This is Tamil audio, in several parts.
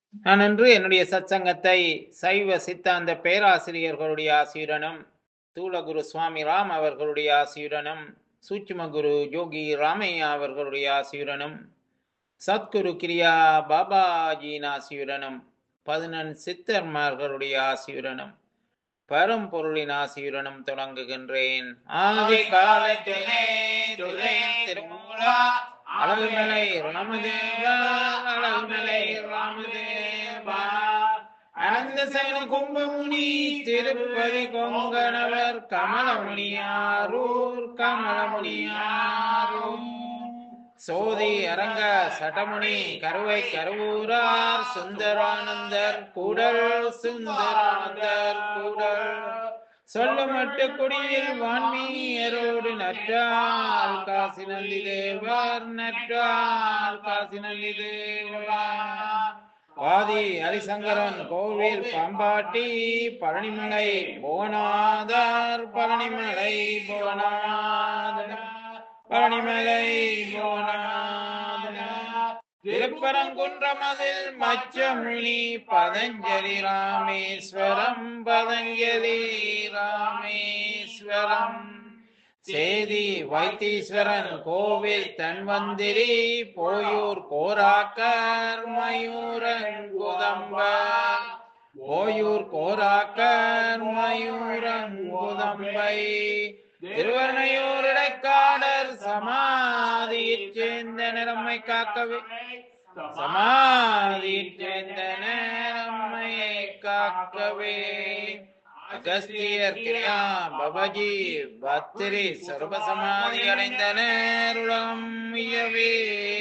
நான் இன்று என்னுடைய சத்சங்கத்தை சைவ சித்தாந்த பேராசிரியர்களுடைய ஆசியுடனும் தூளகுரு சுவாமி ராம் அவர்களுடைய ஆசியுடனும் சூட்சும குரு யோகி ராமையா அவர்களுடைய ஆசியுடனும் சத்குரு கிரியா பாபாஜியின் ஆசியுடனும் பதினெண் சித்தர்மார்களுடைய ஆசியுடனும் பரம்பொருளின் ஆசியுடனும் தொடங்குகின்றேன் ஆதி காலத்திலே துறை திருமூலா அழகுமலை ராமதேவா அழகுமலை ராமதேவா அனந்த சயன கும்பமுனி திருப்பதி கொங்கணவர் கமலமுனியாரூர் கமலமுனியாரூர் சோதி அரங்க சடமுனி கருவை கருவூரார் சுந்தரானந்தர் கூடல் சுந்தரானந்தர் கூடல் சொல்லமட்டு குடியில் வான்மீயரோடு நற்றால் காசி நல்லி தேவர் நற்றால் காசி நல்லி தேவர் வாதி ஹரிசங்கரன் கோவில் பம்பாட்டி பழனிமலை புவனாதர் பழனிமலை புவனாதர் பழனிமலை புவனாதர் திருப்பரங்குன்றமதில் மச்சமுனி பதஞ்சலி ராமேஸ்வரம் பதஞ்சலி ராமேஸ்வரம் சேதி வைத்தீஸ்வரன் கோவில் தன்வந்திரி போயூர் கோராக்கர் மயூரன் குதம்பர் போயூர் கோராக்கர் மயூரன் குதம்பை திருவர்ணையூர் இடைக்காடர் சமாதியைச் சேர்ந்த நிறமை காக்கவே சமாதியைச் சேர்ந்த நிறமையை காக்கவே அகஸ்தியர் கிரியா பபஜி பத்திரி சர்வசமாதி அடைந்தனர் உலகம் உய்யவே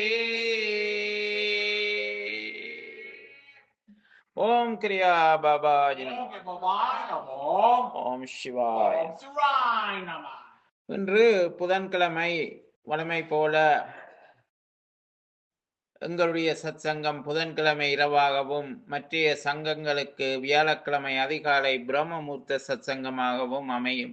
ஓம் கிரியா பாபாஜி நமः. ஓம் சிவாய் இன்று புதன்கிழமை வழமை போல எங்களுடைய சத்சங்கம் புதன்கிழமை இரவாகவும் மற்றைய சங்கங்களுக்கு வியாழக்கிழமை அதிகாலை பிரம்மமூர்த்த சத்சங்கமாகவும் அமையும்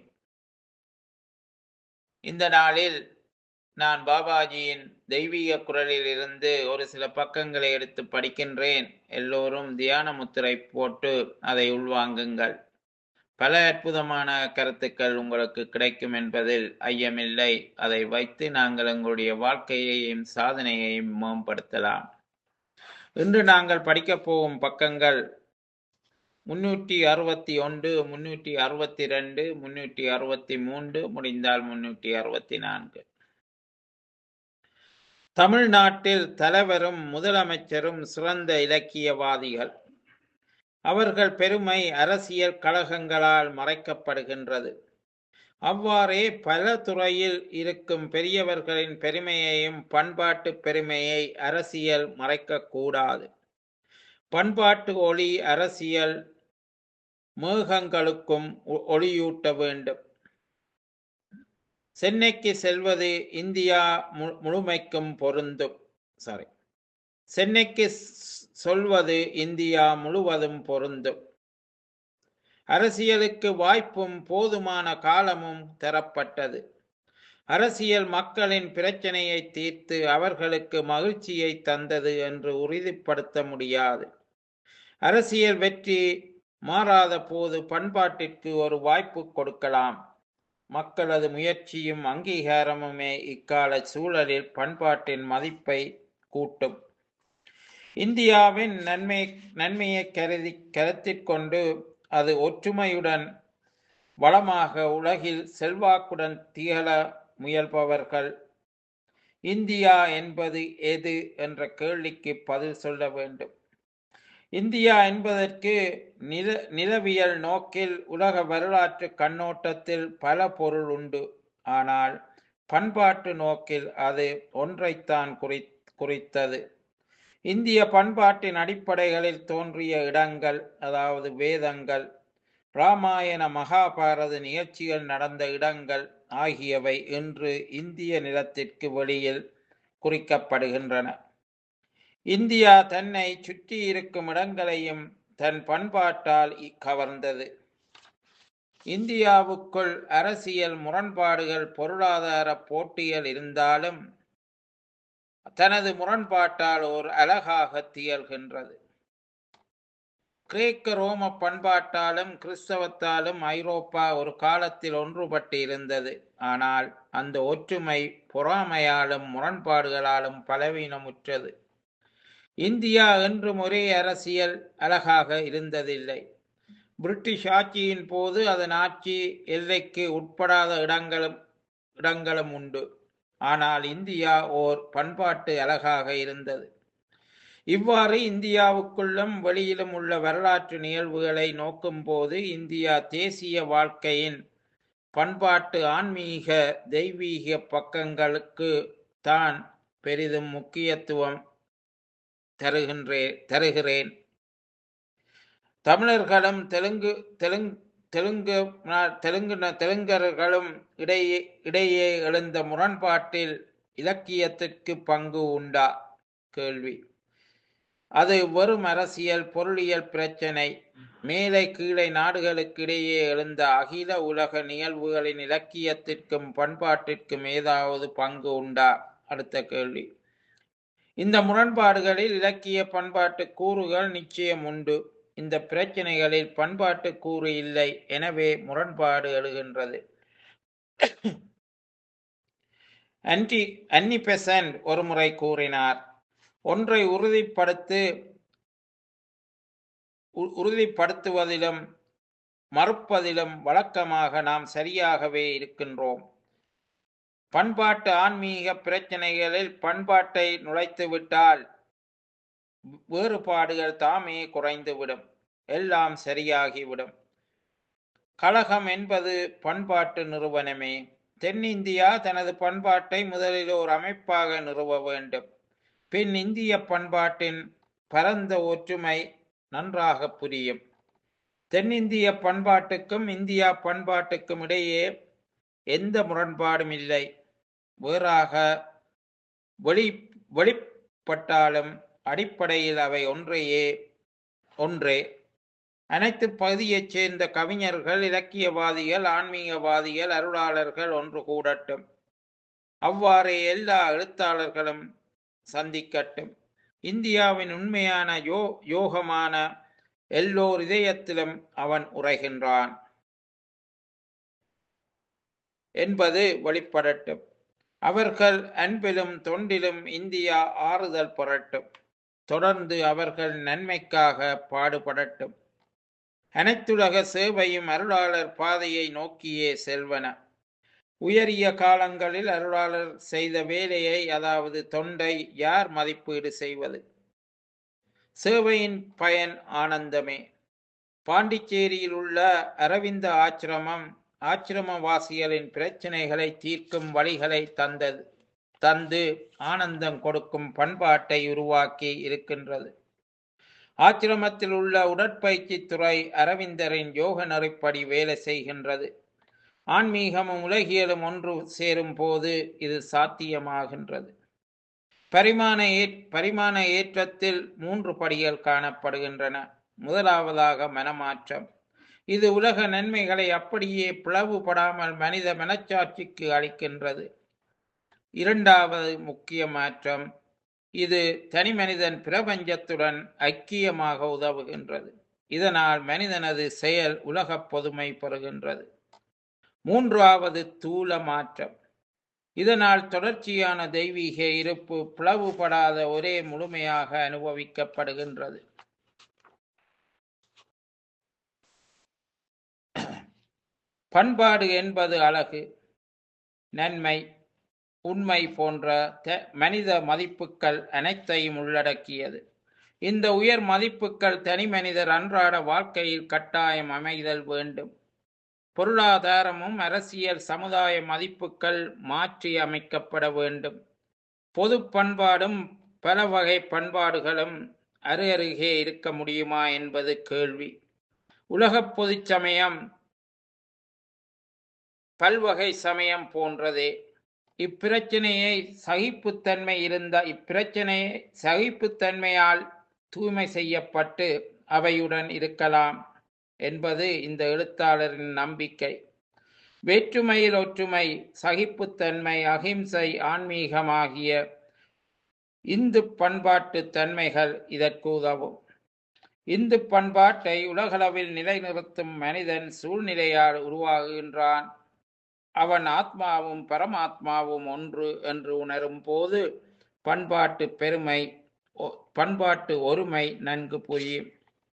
இந்த நாளில் நான் பாபாஜியின் தெய்வீக குரலில் இருந்து ஒரு சில பக்கங்களை எடுத்து படிக்கின்றேன் எல்லோரும் தியான முத்திரை போட்டு அதை உள்வாங்குங்கள் பல அற்புதமான கருத்துக்கள் உங்களுக்கு கிடைக்கும் என்பதில் ஐயமில்லை அதை வைத்து நாங்கள் எங்களுடைய வாழ்க்கையையும் சாதனையையும் மேம்படுத்தலாம் இன்று நாங்கள் படிக்கப் போகும் பக்கங்கள் முன்னூற்றி அறுபத்தி ஒன்று முன்னூற்றி அறுபத்தி ரெண்டு முன்னூற்றி அறுபத்தி மூன்று முடிந்தால் முன்னூற்றி அறுபத்தி நான்கு தமிழ்நாட்டில் தலைவரும் முதலமைச்சரும் சிறந்த இலக்கியவாதிகள் அவர்கள் பெருமை அரசியல் கழகங்களால் மறைக்கப்படுகின்றது அவ்வாறே பல துறையில் இருக்கும் பெரியவர்களின் பெருமையையும் பண்பாட்டு பெருமையை அரசியல் மறைக்கக்கூடாது பண்பாட்டு ஒளி அரசியல் மேகங்களுக்கும் ஒ- ஒளியூட்ட வேண்டும் சென்னைக்கு செல்வது இந்தியா மு- முழுமைக்கும் பொருந்தும் சாரி சென்னைக்கு ஸ்- சொல்வது இந்தியா முழுவதும் பொருந்தும் அரசியலுக்கு வாய்ப்பும் போதுமான காலமும் தரப்பட்டது அரசியல் மக்களின் பிரச்சனையை தீர்த்து அவர்களுக்கு மகிழ்ச்சியை தந்தது என்று உறுதிப்படுத்த முடியாது அரசியல் வெற்றி மாறாத போது பண்பாட்டிற்கு ஒரு வாய்ப்பு கொடுக்கலாம் மக்களது முயற்சியும் அங்கீகாரமுமே இக்கால சூழலில் பண்பாட்டின் மதிப்பை கூட்டும் இந்தியாவின் நன்மை நன்மையை கருதி கருத்திற்கொண்டு அது ஒற்றுமையுடன் வளமாக உலகில் செல்வாக்குடன் திகழ முயல்பவர்கள் இந்தியா என்பது எது என்ற கேள்விக்கு பதில் சொல்ல வேண்டும் இந்தியா என்பதற்கு நில நிலவியல் நோக்கில் உலக வரலாற்று கண்ணோட்டத்தில் பல பொருள் உண்டு ஆனால் பண்பாட்டு நோக்கில் அது ஒன்றைத்தான் குறி குறித்தது இந்திய பண்பாட்டின் அடிப்படைகளில் தோன்றிய இடங்கள் அதாவது வேதங்கள் இராமாயண மகாபாரத நிகழ்ச்சிகள் நடந்த இடங்கள் ஆகியவை இன்று இந்திய நிலத்திற்கு வெளியில் குறிக்கப்படுகின்றன இந்தியா தன்னை சுற்றி இருக்கும் இடங்களையும் தன் பண்பாட்டால் இ- கவர்ந்தது இந்தியாவுக்குள் அரசியல் முரண்பாடுகள் பொருளாதார போட்டிகள் இருந்தாலும் தனது முரண்பாட்டால் ஓர் அழகாக திகழ்கின்றது கிரேக்க ரோம பண்பாட்டாலும் கிறிஸ்தவத்தாலும் ஐரோப்பா ஒரு காலத்தில் ஒன்றுபட்டு இருந்தது ஆனால் அந்த ஒற்றுமை பொறாமையாலும் முரண்பாடுகளாலும் பலவீனமுற்றது இந்தியா என்றும் ஒரே அரசியல் அழகாக இருந்ததில்லை பிரிட்டிஷ் ஆட்சியின் போது அதன் ஆட்சி எல்லைக்கு உட்படாத இடங்களும் இடங்களும் உண்டு ஆனால் இந்தியா ஓர் பண்பாட்டு அழகாக இருந்தது இவ்வாறு இந்தியாவுக்குள்ளும் வெளியிலும் உள்ள வரலாற்று நிகழ்வுகளை நோக்கும்போது இந்தியா தேசிய வாழ்க்கையின் பண்பாட்டு ஆன்மீக தெய்வீக பக்கங்களுக்கு தான் பெரிதும் முக்கியத்துவம் தருகின்றே தருகிறேன் தமிழர்களும் தெலுங்கு தெலுங்கு தெலுங்கு நா- தெலுங்கு ந- தெலுங்கர்களும் இடையே இடையே எழுந்த முரண்பாட்டில் இலக்கியத்திற்கு பங்கு உண்டா கேள்வி அது வெறும் அரசியல் பொருளியல் பிரச்சனை மேலை கீழே நாடுகளுக்கு இடையே எழுந்த அகில உலக நிகழ்வுகளின் இலக்கியத்திற்கும் பண்பாட்டிற்கும் ஏதாவது பங்கு உண்டா அடுத்த கேள்வி இந்த முரண்பாடுகளில் இலக்கிய பண்பாட்டு கூறுகள் நிச்சயம் உண்டு இந்த பிரச்சனைகளில் பண்பாட்டு கூறு இல்லை எனவே முரண்பாடு எழுகின்றது அன்டி அன்னி பெசன்ட் ஒரு முறை கூறினார் ஒன்றை உறுதிப்படுத்து உ- உறுதிப்படுத்துவதிலும் மறுப்பதிலும் வழக்கமாக நாம் சரியாகவே இருக்கின்றோம் பண்பாட்டு ஆன்மீக பிரச்சனைகளில் பண்பாட்டை நுழைத்துவிட்டால் வேறுபாடுகள் தாமே குறைந்துவிடும் எல்லாம் சரியாகிவிடும் கழகம் என்பது பண்பாட்டு நிறுவனமே தென்னிந்தியா தனது பண்பாட்டை முதலில் ஒரு அமைப்பாக நிறுவ வேண்டும் பின் இந்திய பண்பாட்டின் பரந்த ஒற்றுமை நன்றாக புரியும் தென்னிந்திய பண்பாட்டுக்கும் இந்தியா பண்பாட்டுக்கும் இடையே எந்த முரண்பாடும் இல்லை வேறாக வெளி வெளிப்பட்டாலும் அடிப்படையில் அவை ஒன்றையே ஒன்றே அனைத்து பகுதியைச் சேர்ந்த கவிஞர்கள் இலக்கியவாதிகள் ஆன்மீகவாதிகள் அருளாளர்கள் ஒன்று கூடட்டும் அவ்வாறே எல்லா எழுத்தாளர்களும் சந்திக்கட்டும் இந்தியாவின் உண்மையான யோ யோகமான எல்லோர் இதயத்திலும் அவன் உரைகின்றான் என்பது வெளிப்படட்டும் அவர்கள் அன்பிலும் தொண்டிலும் இந்தியா ஆறுதல் பெறட்டும் தொடர்ந்து அவர்கள் நன்மைக்காக பாடுபடட்டும் அனைத்துலக சேவையும் அருளாளர் பாதையை நோக்கியே செல்வன உயரிய காலங்களில் அருளாளர் செய்த வேலையை அதாவது தொண்டை யார் மதிப்பீடு செய்வது சேவையின் பயன் ஆனந்தமே பாண்டிச்சேரியில் உள்ள அரவிந்த ஆச்சிரமம் ஆச்சிரமவாசிகளின் பிரச்சனைகளை தீர்க்கும் வழிகளை தந்தது தந்து ஆனந்தம் கொடுக்கும் பண்பாட்டை உருவாக்கி இருக்கின்றது ஆச்சிரமத்தில் உள்ள உடற்பயிற்சி துறை அரவிந்தரின் யோக நெறிப்படி வேலை செய்கின்றது ஆன்மீகமும் உலகியலும் ஒன்று சேரும் போது இது சாத்தியமாகின்றது பரிமாண ஏ பரிமாண ஏற்றத்தில் மூன்று படிகள் காணப்படுகின்றன முதலாவதாக மனமாற்றம் இது உலக நன்மைகளை அப்படியே பிளவுபடாமல் மனித மனச்சாட்சிக்கு அளிக்கின்றது இரண்டாவது முக்கிய மாற்றம் இது தனி மனிதன் பிரபஞ்சத்துடன் ஐக்கியமாக உதவுகின்றது இதனால் மனிதனது செயல் உலகப் பொதுமை பெறுகின்றது மூன்றாவது தூல மாற்றம் இதனால் தொடர்ச்சியான தெய்வீக இருப்பு பிளவுபடாத ஒரே முழுமையாக அனுபவிக்கப்படுகின்றது பண்பாடு என்பது அழகு நன்மை உண்மை போன்ற த- மனித மதிப்புகள் அனைத்தையும் உள்ளடக்கியது இந்த உயர் மதிப்புகள் தனி மனிதர் அன்றாட வாழ்க்கையில் கட்டாயம் அமைதல் வேண்டும் பொருளாதாரமும் அரசியல் சமுதாய மதிப்புகள் மாற்றி அமைக்கப்பட வேண்டும் பொது பண்பாடும் பல வகை பண்பாடுகளும் அரு அருகே இருக்க முடியுமா என்பது கேள்வி உலகப் பொதுச் சமயம் பல்வகை சமயம் போன்றதே இப்பிரச்சனையை சகிப்புத்தன்மை இருந்த இப்பிரச்சனையை சகிப்புத்தன்மையால் தூய்மை செய்யப்பட்டு அவையுடன் இருக்கலாம் என்பது இந்த எழுத்தாளரின் நம்பிக்கை வேற்றுமையில் ஒற்றுமை சகிப்புத்தன்மை அகிம்சை ஆன்மீகமாகிய இந்து பண்பாட்டு தன்மைகள் இதற்கு உதவும் இந்து பண்பாட்டை உலகளவில் நிலைநிறுத்தும் மனிதன் சூழ்நிலையால் உருவாகுகின்றான் அவன் ஆத்மாவும் பரமாத்மாவும் ஒன்று என்று உணரும் போது பண்பாட்டு பெருமை ஒ- பண்பாட்டு ஒருமை நன்கு புரியும்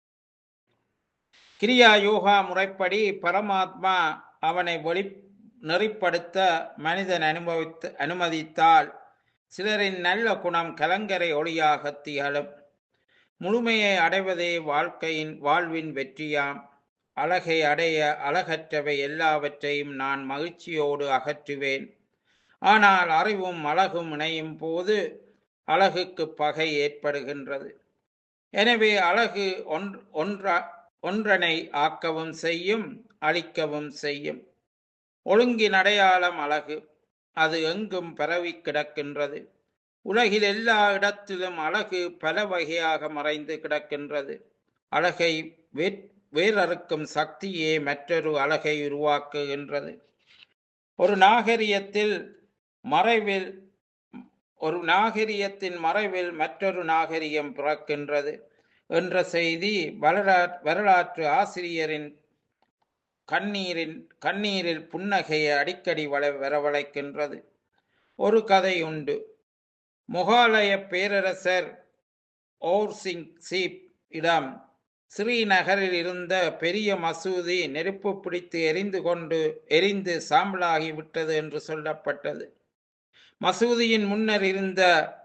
கிரியா யோகா முறைப்படி பரமாத்மா அவனை வெளி நெறிப்படுத்த மனிதன் அனுபவித்து அனுமதித்தால் சிலரின் நல்ல குணம் கலங்கரை ஒளியாக திகழும் முழுமையை அடைவதே வாழ்க்கையின் வாழ்வின் வெற்றியாம் அழகை அடைய அழகற்றவை எல்லாவற்றையும் நான் மகிழ்ச்சியோடு அகற்றுவேன் ஆனால் அறிவும் அழகும் இணையும் போது அழகுக்கு பகை ஏற்படுகின்றது எனவே அழகு ஒன்று ஒன்றா ஒன்றனை ஆக்கவும் செய்யும் அழிக்கவும் செய்யும் ஒழுங்கின் அடையாளம் அழகு அது எங்கும் பரவி கிடக்கின்றது உலகில் எல்லா இடத்திலும் அழகு பல வகையாக மறைந்து கிடக்கின்றது அழகை வே- வேரறுக்கும் சக்தியே மற்றொரு அழகை உருவாக்குகின்றது ஒரு நாகரிகத்தில் மறைவில் ஒரு நாகரிகத்தின் மறைவில் மற்றொரு நாகரிகம் பிறக்கின்றது என்ற செய்தி வரலாற் வரலாற்று ஆசிரியரின் கண்ணீரின் கண்ணீரில் புன்னகையை அடிக்கடி வள வரவழைக்கின்றது ஒரு கதை உண்டு முகாலய பேரரசர் ஓர் சிங் சீப் இடம் ஸ்ரீநகரில் இருந்த பெரிய மசூதி நெருப்பு பிடித்து எரிந்து கொண்டு எரிந்து சாம்பலாகி விட்டது என்று சொல்லப்பட்டது மசூதியின் முன்னர் இருந்த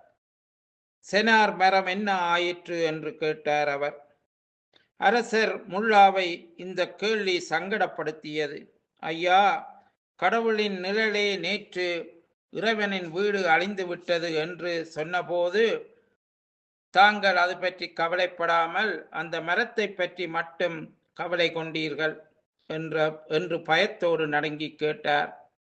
செனார் மரம் என்ன ஆயிற்று என்று கேட்டார் அவர் அரசர் முல்லாவை இந்த கேள்வி சங்கடப்படுத்தியது ஐயா கடவுளின் நிழலே நேற்று இறைவனின் வீடு அழிந்து விட்டது என்று சொன்னபோது தாங்கள் அது பற்றி கவலைப்படாமல் அந்த மரத்தை பற்றி மட்டும் கவலை கொண்டீர்கள் என்ற என்று பயத்தோடு நடுங்கி கேட்டார்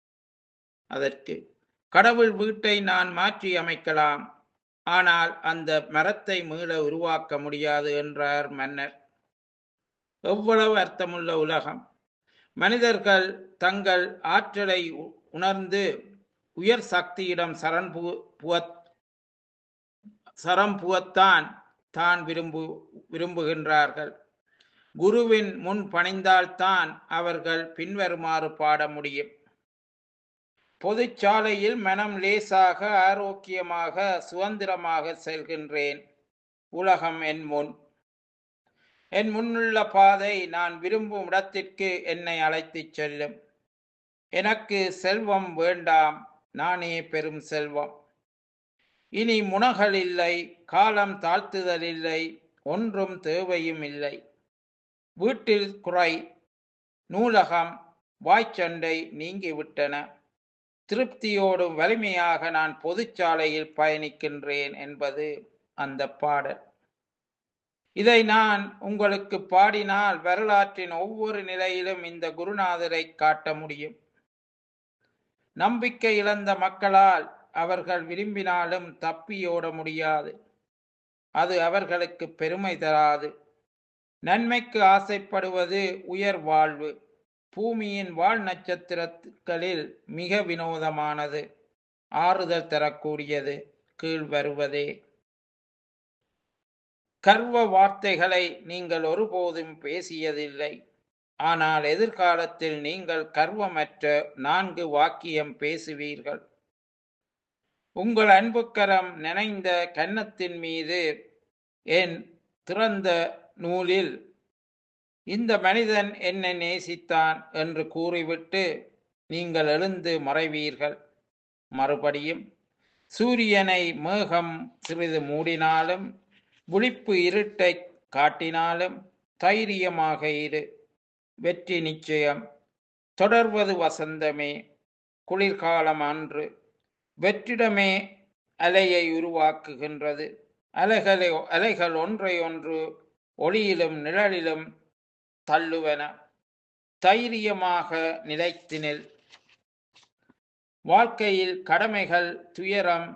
அதற்கு கடவுள் வீட்டை நான் மாற்றி அமைக்கலாம் ஆனால் அந்த மரத்தை மீள உருவாக்க முடியாது என்றார் மன்னர் எவ்வளவு அர்த்தமுள்ள உலகம் மனிதர்கள் தங்கள் ஆற்றலை உ- உணர்ந்து உயர் சக்தியிடம் சரண் பு புவத் சரம் புவத்தான் தான் விரும்பு விரும்புகின்றார்கள் குருவின் முன் பணிந்தால்தான் அவர்கள் பின்வருமாறு பாட முடியும் பொதுச்சாலையில் மனம் லேசாக ஆரோக்கியமாக சுதந்திரமாக செல்கின்றேன் உலகம் என் முன் என் முன்னுள்ள பாதை நான் விரும்பும் இடத்திற்கு என்னை அழைத்துச் செல்லும் எனக்கு செல்வம் வேண்டாம் நானே பெரும் செல்வம் இனி முனகள் இல்லை காலம் தாழ்த்துதல் இல்லை ஒன்றும் தேவையும் இல்லை வீட்டில் குறை நூலகம் வாய்ச்சண்டை நீங்கிவிட்டன திருப்தியோடும் வலிமையாக நான் பொதுச்சாலையில் பயணிக்கின்றேன் என்பது அந்த பாடல் இதை நான் உங்களுக்கு பாடினால் வரலாற்றின் ஒவ்வொரு நிலையிலும் இந்த குருநாதரை காட்ட முடியும் நம்பிக்கை இழந்த மக்களால் அவர்கள் விரும்பினாலும் தப்பியோட முடியாது அது அவர்களுக்கு பெருமை தராது நன்மைக்கு ஆசைப்படுவது உயர் வாழ்வு பூமியின் வாழ் நட்சத்திரங்களில் மிக வினோதமானது ஆறுதல் தரக்கூடியது கீழ் வருவதே கர்வ வார்த்தைகளை நீங்கள் ஒருபோதும் பேசியதில்லை ஆனால் எதிர்காலத்தில் நீங்கள் கர்வமற்ற நான்கு வாக்கியம் பேசுவீர்கள் உங்கள் அன்புக்கரம் நினைந்த கன்னத்தின் மீது என் திறந்த நூலில் இந்த மனிதன் என்னை நேசித்தான் என்று கூறிவிட்டு நீங்கள் எழுந்து மறைவீர்கள் மறுபடியும் சூரியனை மேகம் சிறிது மூடினாலும் விழிப்பு இருட்டை காட்டினாலும் தைரியமாக இரு வெற்றி நிச்சயம் தொடர்வது வசந்தமே குளிர்காலம் அன்று வெற்றிடமே அலையை உருவாக்குகின்றது அலைகளை அலைகள் ஒன்றை ஒன்று ஒளியிலும் நிழலிலும் தள்ளுவன தைரியமாக நிலைத்தினில் வாழ்க்கையில் கடமைகள் துயரம்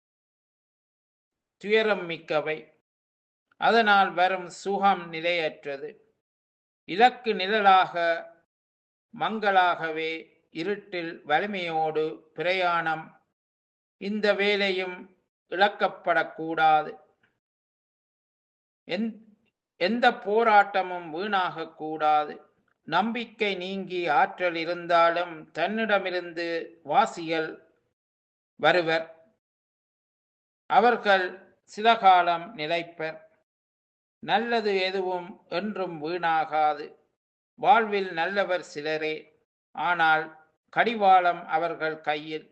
துயரம் மிக்கவை அதனால் வரும் சுகம் நிலையற்றது இலக்கு நிழலாக மங்களாகவே இருட்டில் வலிமையோடு பிரயாணம் இந்த வேலையும் இழக்கப்படக்கூடாது எந் எந்த போராட்டமும் வீணாகக் கூடாது நம்பிக்கை நீங்கி ஆற்றல் இருந்தாலும் தன்னிடமிருந்து வாசிகள் வருவர் அவர்கள் சில காலம் நிலைப்பர் நல்லது எதுவும் என்றும் வீணாகாது வாழ்வில் நல்லவர் சிலரே ஆனால் கடிவாளம் அவர்கள் கையில்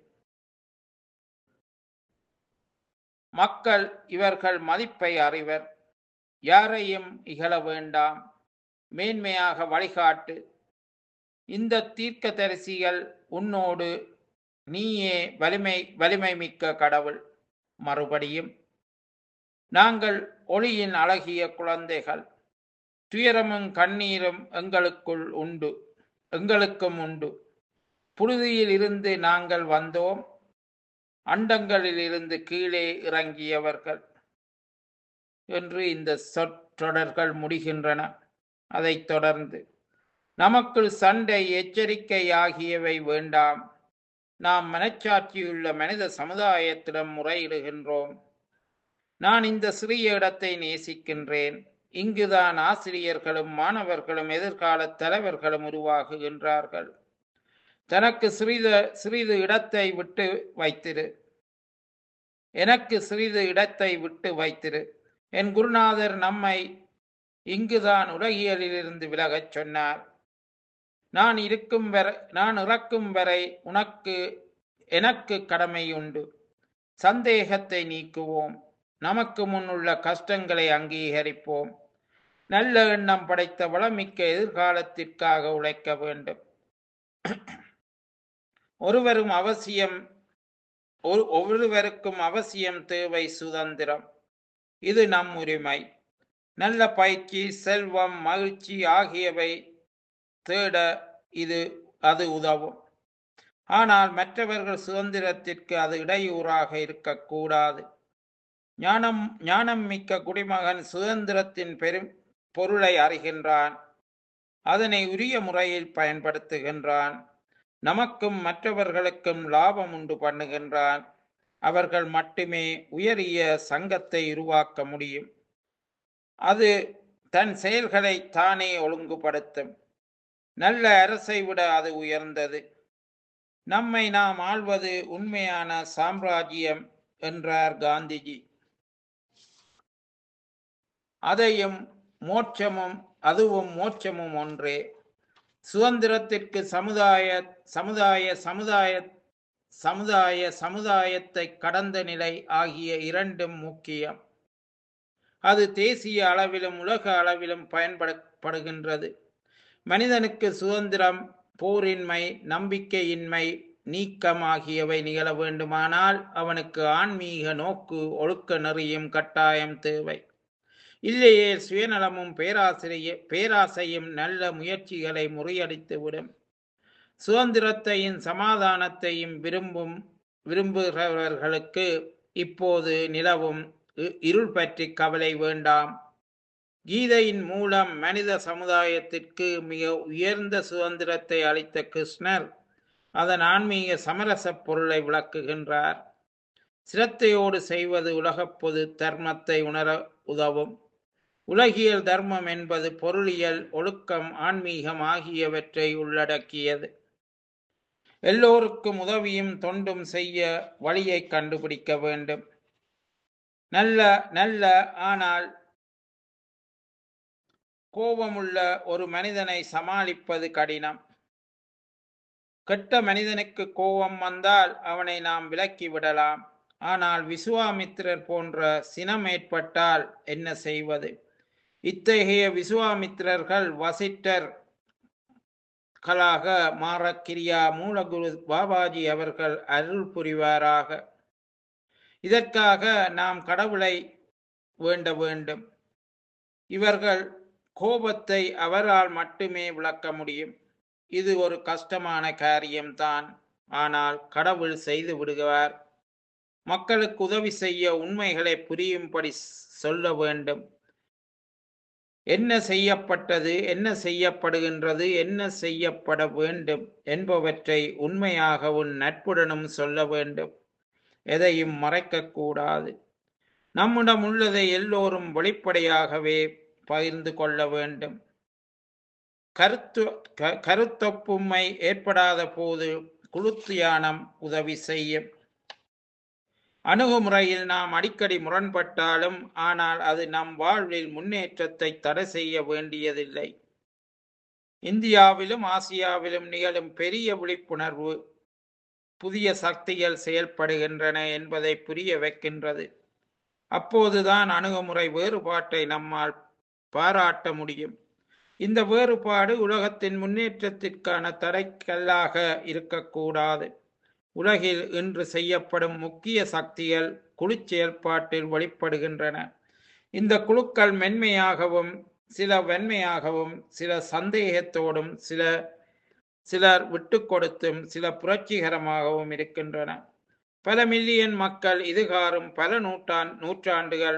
மக்கள் இவர்கள் மதிப்பை அறிவர் யாரையும் இகழ வேண்டாம் மேன்மையாக வழிகாட்டு இந்த தீர்க்கதரிசிகள் உன்னோடு நீயே வலிமை வலிமை மிக்க கடவுள் மறுபடியும் நாங்கள் ஒளியின் அழகிய குழந்தைகள் துயரமும் கண்ணீரும் எங்களுக்குள் உண்டு எங்களுக்கும் உண்டு புழுதியில் இருந்து நாங்கள் வந்தோம் அண்டங்களில் இருந்து கீழே இறங்கியவர்கள் என்று இந்த சொற்றொடர்கள் முடிகின்றன அதைத் தொடர்ந்து நமக்குள் சண்டை எச்சரிக்கை ஆகியவை வேண்டாம் நாம் மனச்சாட்சியுள்ள மனித சமுதாயத்திடம் முறையிடுகின்றோம் நான் இந்த சிறிய இடத்தை நேசிக்கின்றேன் இங்குதான் ஆசிரியர்களும் மாணவர்களும் எதிர்கால தலைவர்களும் உருவாகுகின்றார்கள் தனக்கு சிறிது சிறிது இடத்தை விட்டு வைத்திரு எனக்கு சிறிது இடத்தை விட்டு வைத்திரு என் குருநாதர் நம்மை இங்குதான் உலகியலிலிருந்து விலகச் சொன்னார் நான் இருக்கும் வரை நான் இறக்கும் வரை உனக்கு எனக்கு கடமை உண்டு சந்தேகத்தை நீக்குவோம் நமக்கு முன்னுள்ள கஷ்டங்களை அங்கீகரிப்போம் நல்ல எண்ணம் படைத்த வளமிக்க எதிர்காலத்திற்காக உழைக்க வேண்டும் ஒருவரும் அவசியம் ஒரு ஒவ்வொருவருக்கும் அவசியம் தேவை சுதந்திரம் இது நம் உரிமை நல்ல பயிற்சி செல்வம் மகிழ்ச்சி ஆகியவை தேட இது அது உதவும் ஆனால் மற்றவர்கள் சுதந்திரத்திற்கு அது இடையூறாக இருக்கக்கூடாது ஞானம் ஞானம் மிக்க குடிமகன் சுதந்திரத்தின் பெரும் பொருளை அறிகின்றான் அதனை உரிய முறையில் பயன்படுத்துகின்றான் நமக்கும் மற்றவர்களுக்கும் லாபம் உண்டு பண்ணுகின்றான் அவர்கள் மட்டுமே உயரிய சங்கத்தை உருவாக்க முடியும் அது தன் செயல்களை தானே ஒழுங்குபடுத்தும் நல்ல அரசை விட அது உயர்ந்தது நம்மை நாம் ஆள்வது உண்மையான சாம்ராஜ்யம் என்றார் காந்திஜி அதையும் மோட்சமும் அதுவும் மோட்சமும் ஒன்றே சுதந்திரத்திற்கு சமுதாய சமுதாய சமுதாய சமுதாய சமுதாயத்தை கடந்த நிலை ஆகிய இரண்டும் முக்கியம் அது தேசிய அளவிலும் உலக அளவிலும் பயன்படுகின்றது மனிதனுக்கு சுதந்திரம் போரின்மை நம்பிக்கையின்மை நீக்கம் ஆகியவை நிகழ வேண்டுமானால் அவனுக்கு ஆன்மீக நோக்கு ஒழுக்க நெறியும் கட்டாயம் தேவை இல்லையே சுயநலமும் பேராசிரிய பேராசையும் நல்ல முயற்சிகளை முறியடித்துவிடும் சுதந்திரத்தையும் சமாதானத்தையும் விரும்பும் விரும்புகிறவர்களுக்கு இப்போது நிலவும் இருள் பற்றி கவலை வேண்டாம் கீதையின் மூலம் மனித சமுதாயத்திற்கு மிக உயர்ந்த சுதந்திரத்தை அளித்த கிருஷ்ணர் அதன் ஆன்மீக சமரச பொருளை விளக்குகின்றார் சிரத்தையோடு செய்வது உலகப் பொது தர்மத்தை உணர உதவும் உலகியல் தர்மம் என்பது பொருளியல் ஒழுக்கம் ஆன்மீகம் ஆகியவற்றை உள்ளடக்கியது எல்லோருக்கும் உதவியும் தொண்டும் செய்ய வழியை கண்டுபிடிக்க வேண்டும் நல்ல நல்ல ஆனால் கோபமுள்ள ஒரு மனிதனை சமாளிப்பது கடினம் கெட்ட மனிதனுக்கு கோபம் வந்தால் அவனை நாம் விலக்கி விடலாம் ஆனால் விசுவாமித்திரர் போன்ற சினம் ஏற்பட்டால் என்ன செய்வது இத்தகைய விசுவாமித்திரர்கள் வசிட்டர் களாக மாற கிரியா மூலகுரு பாபாஜி அவர்கள் அருள் புரிவாராக இதற்காக நாம் கடவுளை வேண்ட வேண்டும் இவர்கள் கோபத்தை அவரால் மட்டுமே விளக்க முடியும் இது ஒரு கஷ்டமான காரியம்தான் ஆனால் கடவுள் செய்து விடுவார் மக்களுக்கு உதவி செய்ய உண்மைகளை புரியும்படி சொல்ல வேண்டும் என்ன செய்யப்பட்டது என்ன செய்யப்படுகின்றது என்ன செய்யப்பட வேண்டும் என்பவற்றை உண்மையாகவும் நட்புடனும் சொல்ல வேண்டும் எதையும் மறைக்கக்கூடாது நம்மிடம் உள்ளதை எல்லோரும் வெளிப்படையாகவே பகிர்ந்து கொள்ள வேண்டும் கருத்து க- கருத்தொப்புமை ஏற்படாத போது குழு தியானம் உதவி செய்யும் அணுகுமுறையில் நாம் அடிக்கடி முரண்பட்டாலும் ஆனால் அது நம் வாழ்வில் முன்னேற்றத்தை தடை செய்ய வேண்டியதில்லை இந்தியாவிலும் ஆசியாவிலும் நிகழும் பெரிய விழிப்புணர்வு புதிய சக்திகள் செயல்படுகின்றன என்பதை புரிய வைக்கின்றது அப்போதுதான் அணுகுமுறை வேறுபாட்டை நம்மால் பாராட்ட முடியும் இந்த வேறுபாடு உலகத்தின் முன்னேற்றத்திற்கான தடைக்கல்லாக இருக்கக்கூடாது உலகில் இன்று செய்யப்படும் முக்கிய சக்திகள் குழு செயல்பாட்டில் வெளிப்படுகின்றன இந்த குழுக்கள் மென்மையாகவும் சில வெண்மையாகவும் சில சந்தேகத்தோடும் சில சிலர் விட்டு கொடுத்தும் சில புரட்சிகரமாகவும் இருக்கின்றன பல மில்லியன் மக்கள் இதுகாரும் பல நூற்றாண் நூற்றாண்டுகள்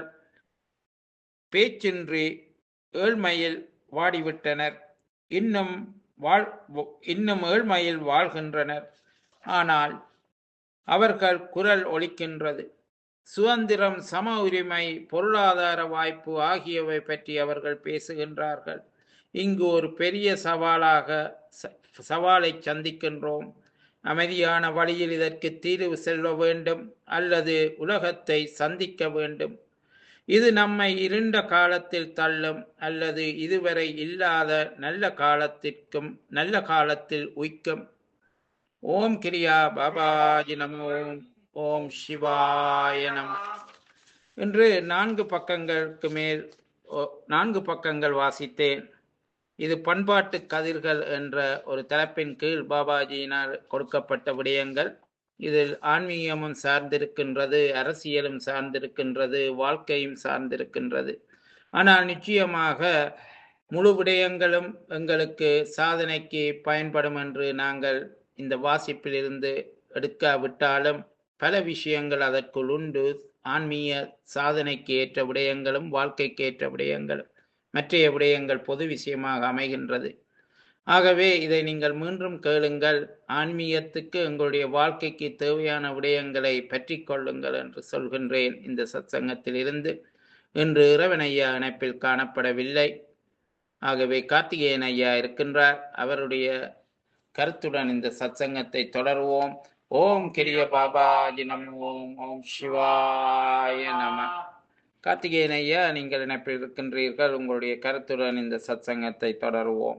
பேச்சின்றி ஏழ்மையில் வாடிவிட்டனர் இன்னும் வாழ் இன்னும் ஏழ்மையில் வாழ்கின்றனர் ஆனால் அவர்கள் குரல் ஒலிக்கின்றது சுதந்திரம் சம உரிமை பொருளாதார வாய்ப்பு ஆகியவை பற்றி அவர்கள் பேசுகின்றார்கள் இங்கு ஒரு பெரிய சவாலாக ச- சவாலை சந்திக்கின்றோம் அமைதியான வழியில் இதற்கு தீர்வு செல்ல வேண்டும் அல்லது உலகத்தை சந்திக்க வேண்டும் இது நம்மை இருண்ட காலத்தில் தள்ளும் அல்லது இதுவரை இல்லாத நல்ல காலத்திற்கும் நல்ல காலத்தில் உய்க்கும் ஓம் கிரியா பாபாஜி நமோ ஓம் சிவாய நம இன்று நான்கு பக்கங்களுக்கு மேல் ஓ- நான்கு பக்கங்கள் வாசித்தேன் இது பண்பாட்டு கதிர்கள் என்ற ஒரு தலைப்பின் கீழ் பாபாஜியினால் கொடுக்கப்பட்ட விடயங்கள் இதில் ஆன்மீகமும் சார்ந்திருக்கின்றது அரசியலும் சார்ந்திருக்கின்றது வாழ்க்கையும் சார்ந்திருக்கின்றது ஆனால் நிச்சயமாக முழு விடயங்களும் எங்களுக்கு சாதனைக்கு பயன்படும் என்று நாங்கள் இந்த வாசிப்பிலிருந்து எடுக்காவிட்டாலும் பல விஷயங்கள் அதற்குள் உண்டு ஆன்மீக சாதனைக்கு ஏற்ற விடயங்களும் வாழ்க்கைக்கு ஏற்ற விடயங்களும் மற்றைய விடயங்கள் பொது விஷயமாக அமைகின்றது ஆகவே இதை நீங்கள் மீண்டும் கேளுங்கள் ஆன்மீகத்துக்கு எங்களுடைய வாழ்க்கைக்கு தேவையான விடயங்களை பற்றி கொள்ளுங்கள் என்று சொல்கின்றேன் இந்த சத்சங்கத்தில் இருந்து இன்று இறைவன் ஐயா இணைப்பில் காணப்படவில்லை ஆகவே கார்த்திகேயன் ஐயா இருக்கின்றார் அவருடைய கருத்துடன் இந்த சத்சங்கத்தை தொடருவோம் ஓம் கிரிய பாபாஜி நம ஓம் ஓம் சிவாய நம கார்த்திகேயன் ஐயா நீங்கள் இணைப்பில் இருக்கின்றீர்கள் உங்களுடைய கருத்துடன் இந்த சத்சங்கத்தை தொடருவோம்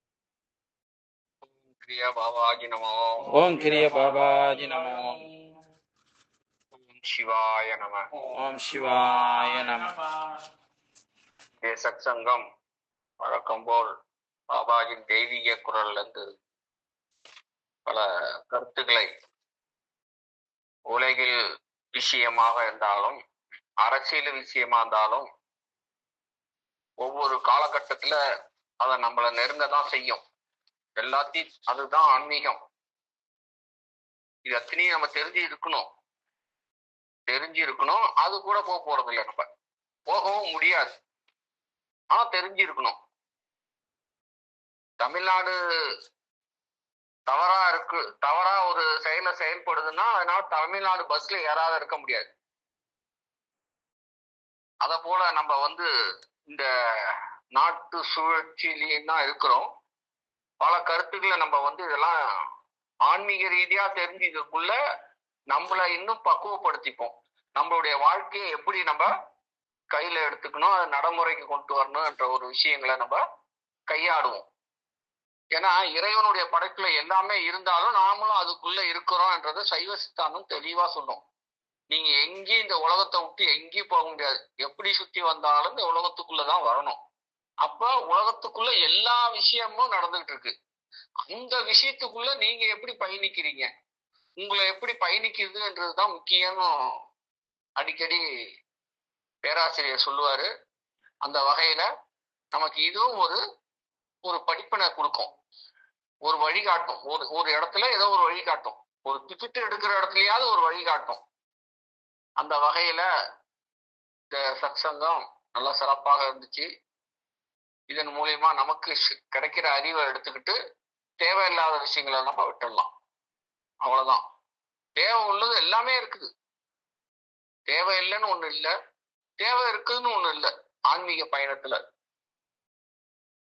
கிரியா பாபாஜி நமோ ஓம் கிரிய பாபாஜி நம ஓம் ஓம் சிவாய நம ஓம் சிவாய நம ஏ சத்சங்கம் வழக்கம் போல் பாபாஜின் தெய்வீக குரல்ல இருந்து பல கருத்துக்களை உலகில் விஷயமாக இருந்தாலும் அரசியல் விஷயமா இருந்தாலும் ஒவ்வொரு காலகட்டத்துல அதை நம்மளை நெருங்க தான் செய்யும் எல்லாத்தையும் அதுதான் ஆன்மீகம் இது அத்தனையும் நம்ம தெரிஞ்சு இருக்கணும் தெரிஞ்சு இருக்கணும் அது கூட போக போறது இல்லை நம்ம போகவும் முடியாது ஆனா தெரிஞ்சு இருக்கணும் தமிழ்நாடு தவறா இருக்கு தவறா ஒரு செயலை செயல்படுதுன்னா அதனால தமிழ்நாடு பஸ்ல ஏறாத இருக்க முடியாது அத போல நம்ம வந்து இந்த நாட்டு சுழற்சியிலேயே தான் இருக்கிறோம் பல கருத்துக்களை நம்ம வந்து இதெல்லாம் ஆன்மீக ரீதியா தெரிஞ்சதுக்குள்ள நம்மளை இன்னும் பக்குவப்படுத்திப்போம் நம்மளுடைய வாழ்க்கையை எப்படி நம்ம கையில எடுத்துக்கணும் அதை நடைமுறைக்கு கொண்டு வரணும்ன்ற ஒரு விஷயங்களை நம்ம கையாடுவோம் ஏன்னா இறைவனுடைய படைப்புல எல்லாமே இருந்தாலும் நாமளும் அதுக்குள்ள இருக்கிறோம்ன்றத சைவ சித்தாந்தம் தெளிவா சொல்லும் நீங்க எங்கேயும் இந்த உலகத்தை விட்டு எங்கேயும் போக முடியாது எப்படி சுத்தி வந்தாலும் இந்த உலகத்துக்குள்ளதான் வரணும் அப்ப உலகத்துக்குள்ள எல்லா விஷயமும் நடந்துகிட்டு இருக்கு அந்த விஷயத்துக்குள்ள நீங்க எப்படி பயணிக்கிறீங்க உங்களை எப்படி பயணிக்கிறதுன்றதுதான் முக்கியம் அடிக்கடி பேராசிரியர் சொல்லுவாரு அந்த வகையில நமக்கு இதுவும் ஒரு ஒரு படிப்பினை கொடுக்கும் ஒரு வழிகாட்டும் ஒரு ஒரு இடத்துல ஏதோ ஒரு வழிகாட்டும் ஒரு டிக்கெட் எடுக்கிற இடத்துலயாவது ஒரு வழிகாட்டும் அந்த வகையில இந்த சத்சங்கம் நல்லா சிறப்பாக இருந்துச்சு இதன் மூலியமா நமக்கு ஷ்- கிடைக்கிற அறிவை எடுத்துக்கிட்டு தேவையில்லாத விஷயங்களை நம்ம விட்டுடலாம் அவ்வளவுதான் தேவை உள்ளது எல்லாமே இருக்குது தேவை இல்லைன்னு ஒண்ணு இல்லை தேவை இருக்குதுன்னு ஒண்ணு இல்லை ஆன்மீக பயணத்துல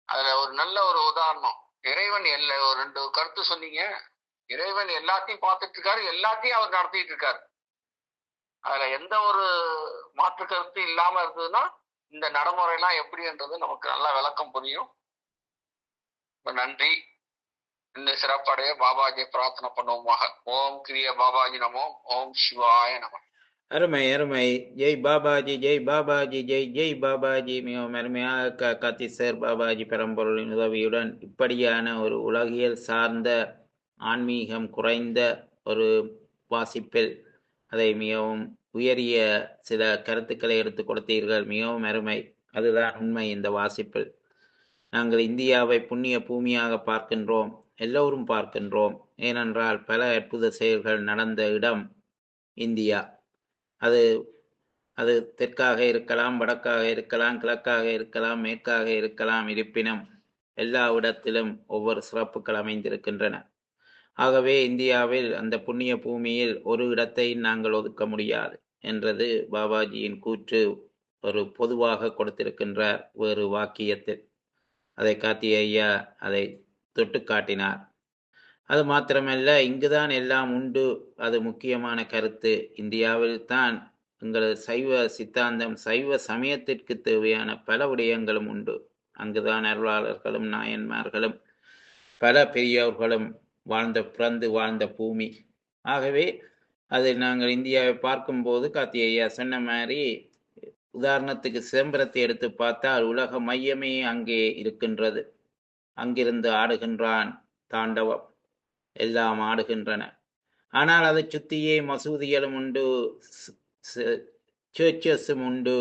அதுல ஒரு நல்ல ஒரு உதாரணம் இறைவன் எல்ல ஒரு ரெண்டு கருத்து சொன்னீங்க இறைவன் எல்லாத்தையும் பார்த்துட்டு இருக்காரு எல்லாத்தையும் அவர் நடத்திட்டு இருக்காரு அதுல எந்த ஒரு மாற்று கருத்து இல்லாம இருந்ததுன்னா இந்த நடைமுறையெல்லாம் எப்படின்றது நமக்கு நல்லா விளக்கம் புரியும் ரொம்ப நன்றி இன்னும் சிறப்படைய பாபாஜி பிரார்த்தனை பண்ணுவோமாக ஓம் கிரிய பாபாஜி நமோ ஓம் சிவாய நம அருமை அருமை ஜெய் பாபாஜி ஜெய் பாபாஜி ஜெய் ஜெய் பாபாஜி மிகவும் அருமையாக க காத்தி சார் பாபாஜி பெரம்பொருளின் உதவியுடன் இப்படியான ஒரு உலகியல் சார்ந்த ஆன்மீகம் குறைந்த ஒரு வாசிப்பில் அதை மிகவும் உயரிய சில கருத்துக்களை எடுத்து கொடுத்தீர்கள் மிகவும் அருமை அதுதான் உண்மை இந்த வாசிப்பில் நாங்கள் இந்தியாவை புண்ணிய பூமியாக பார்க்கின்றோம் எல்லோரும் பார்க்கின்றோம் ஏனென்றால் பல அற்புத செயல்கள் நடந்த இடம் இந்தியா அது அது தெற்காக இருக்கலாம் வடக்காக இருக்கலாம் கிழக்காக இருக்கலாம் மேற்காக இருக்கலாம் இருப்பினும் எல்லா இடத்திலும் ஒவ்வொரு சிறப்புகள் அமைந்திருக்கின்றன ஆகவே இந்தியாவில் அந்த புண்ணிய பூமியில் ஒரு இடத்தை நாங்கள் ஒதுக்க முடியாது என்றது பாபாஜியின் கூற்று ஒரு பொதுவாக கொடுத்திருக்கின்றார் வேறு வாக்கியத்தில் அதை காத்திய ஐயா அதை தொட்டு காட்டினார் அது மாத்திரமல்ல இங்குதான் எல்லாம் உண்டு அது முக்கியமான கருத்து இந்தியாவில் தான் எங்களது சைவ சித்தாந்தம் சைவ சமயத்திற்கு தேவையான பல விடயங்களும் உண்டு அங்குதான் அருளாளர்களும் நாயன்மார்களும் பல பெரியோர்களும் வாழ்ந்த பிறந்து வாழ்ந்த பூமி ஆகவே அதை நாங்கள் இந்தியாவை பார்க்கும்போது காத்தி ஐயா சொன்ன மாதிரி உதாரணத்துக்கு சிதம்பரத்தை எடுத்து பார்த்தால் உலக மையமே அங்கே இருக்கின்றது அங்கிருந்து ஆடுகின்றான் தாண்டவம் எல்லாம் ஆடுகின்றன ஆனால் அதை சுத்தியே மசூதிகளும் உண்டு சர்ச்சஸும் உண்டு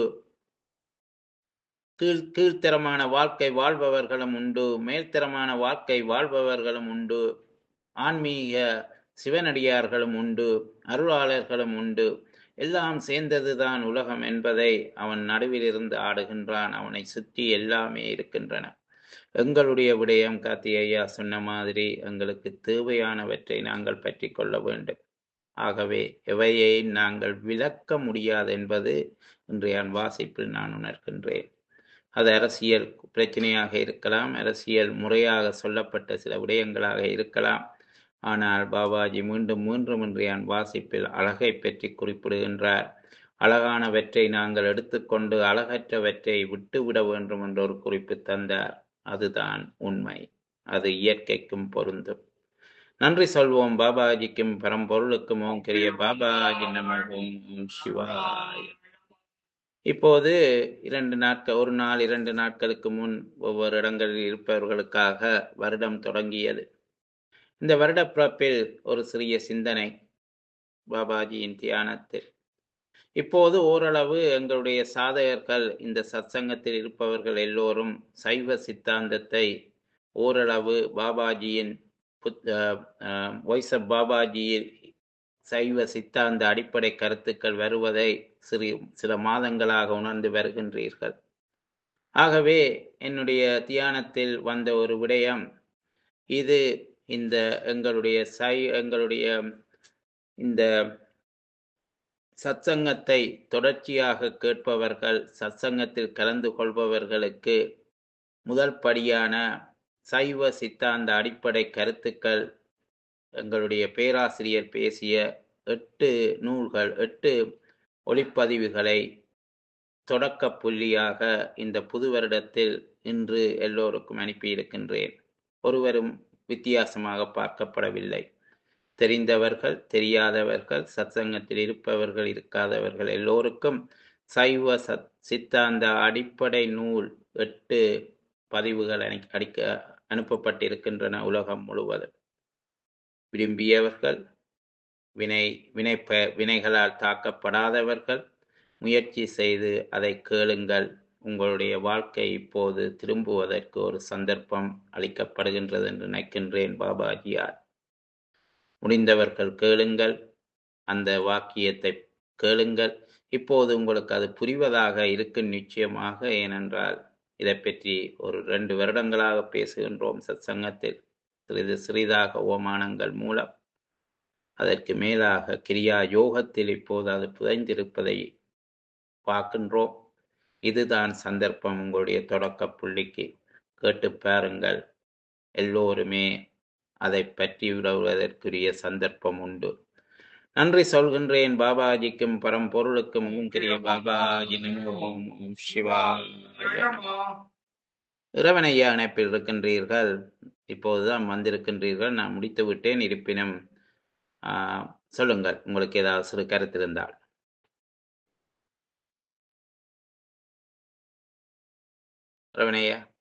கீழ் கீழ்த்தரமான வாழ்க்கை வாழ்பவர்களும் உண்டு மேல்தரமான வாழ்க்கை வாழ்பவர்களும் உண்டு ஆன்மீக சிவனடியார்களும் உண்டு அருளாளர்களும் உண்டு எல்லாம் சேர்ந்ததுதான் உலகம் என்பதை அவன் நடுவில் இருந்து ஆடுகின்றான் அவனை சுற்றி எல்லாமே இருக்கின்றன எங்களுடைய விடயம் காத்தி ஐயா சொன்ன மாதிரி எங்களுக்கு தேவையானவற்றை நாங்கள் பற்றி கொள்ள வேண்டும் ஆகவே எவையை நாங்கள் விளக்க முடியாது என்பது இன்றைய வாசிப்பில் நான் உணர்கின்றேன் அது அரசியல் பிரச்சனையாக இருக்கலாம் அரசியல் முறையாக சொல்லப்பட்ட சில விடயங்களாக இருக்கலாம் ஆனால் பாபாஜி மீண்டும் மீண்டும் இன்றைய வாசிப்பில் அழகை பற்றி குறிப்பிடுகின்றார் அழகானவற்றை நாங்கள் எடுத்துக்கொண்டு அழகற்றவற்றை விட்டுவிட வேண்டும் என்ற ஒரு குறிப்பு தந்தார் அதுதான் உண்மை அது இயற்கைக்கும் பொருந்தும் நன்றி சொல்வோம் பாபாஜிக்கும் பரம்பொருளுக்கும் ஓம் கிரிய பாபாஜி நம ஓம் ஓம் சிவாய் இப்போது இரண்டு நாட்கள் ஒரு நாள் இரண்டு நாட்களுக்கு முன் ஒவ்வொரு இடங்களில் இருப்பவர்களுக்காக வருடம் தொடங்கியது இந்த வருட பிறப்பில் ஒரு சிறிய சிந்தனை பாபாஜியின் தியானத்தில் இப்போது ஓரளவு எங்களுடைய சாதகர்கள் இந்த சத்சங்கத்தில் இருப்பவர்கள் எல்லோரும் சைவ சித்தாந்தத்தை ஓரளவு பாபாஜியின் வாய்ஸ் ஆஃப் பாபாஜியில் சைவ சித்தாந்த அடிப்படை கருத்துக்கள் வருவதை சிறு சில மாதங்களாக உணர்ந்து வருகின்றீர்கள் ஆகவே என்னுடைய தியானத்தில் வந்த ஒரு விடயம் இது இந்த எங்களுடைய சை எங்களுடைய இந்த சத்சங்கத்தை தொடர்ச்சியாக கேட்பவர்கள் சத்சங்கத்தில் கலந்து கொள்பவர்களுக்கு முதல் படியான சைவ சித்தாந்த அடிப்படை கருத்துக்கள் எங்களுடைய பேராசிரியர் பேசிய எட்டு நூல்கள் எட்டு ஒளிப்பதிவுகளை தொடக்க புள்ளியாக இந்த புது வருடத்தில் இன்று எல்லோருக்கும் அனுப்பியிருக்கின்றேன் ஒருவரும் வித்தியாசமாக பார்க்கப்படவில்லை தெரிந்தவர்கள் தெரியாதவர்கள் சத்சங்கத்தில் இருப்பவர்கள் இருக்காதவர்கள் எல்லோருக்கும் சைவ சத் சித்தாந்த அடிப்படை நூல் எட்டு பதிவுகள் அனி அடிக்க அனுப்பப்பட்டிருக்கின்றன உலகம் முழுவதும் விரும்பியவர்கள் வினை வினை வினைகளால் தாக்கப்படாதவர்கள் முயற்சி செய்து அதை கேளுங்கள் உங்களுடைய வாழ்க்கை இப்போது திரும்புவதற்கு ஒரு சந்தர்ப்பம் அளிக்கப்படுகின்றது என்று நினைக்கின்றேன் பாபாஜியார் முடிந்தவர்கள் கேளுங்கள் அந்த வாக்கியத்தை கேளுங்கள் இப்போது உங்களுக்கு அது புரிவதாக இருக்கும் நிச்சயமாக ஏனென்றால் இதை பற்றி ஒரு ரெண்டு வருடங்களாக பேசுகின்றோம் சத்சங்கத்தில் சிறிது சிறிதாக ஓமானங்கள் மூலம் அதற்கு மேலாக கிரியா யோகத்தில் இப்போது அது புதைந்திருப்பதை பார்க்கின்றோம் இதுதான் சந்தர்ப்பம் உங்களுடைய தொடக்க புள்ளிக்கு கேட்டு பாருங்கள் எல்லோருமே அதை பற்றி உறவுவதற்குரிய சந்தர்ப்பம் உண்டு நன்றி சொல்கின்றேன் பாபாஜிக்கும் பரம்பொருளுக்கும் கிரிய பாபாஜி நமோ ஓம் ஓம் சிவாய நமோ. இறைவனையா இணைப்பில் இருக்கின்றீர்கள் இப்போதுதான் வந்திருக்கின்றீர்கள் நான் முடித்து விட்டேன் இருப்பினும் ஆஹ், சொல்லுங்கள் உங்களுக்கு ஏதாவது சிறு கருத்து இருந்தால் இறைவனையா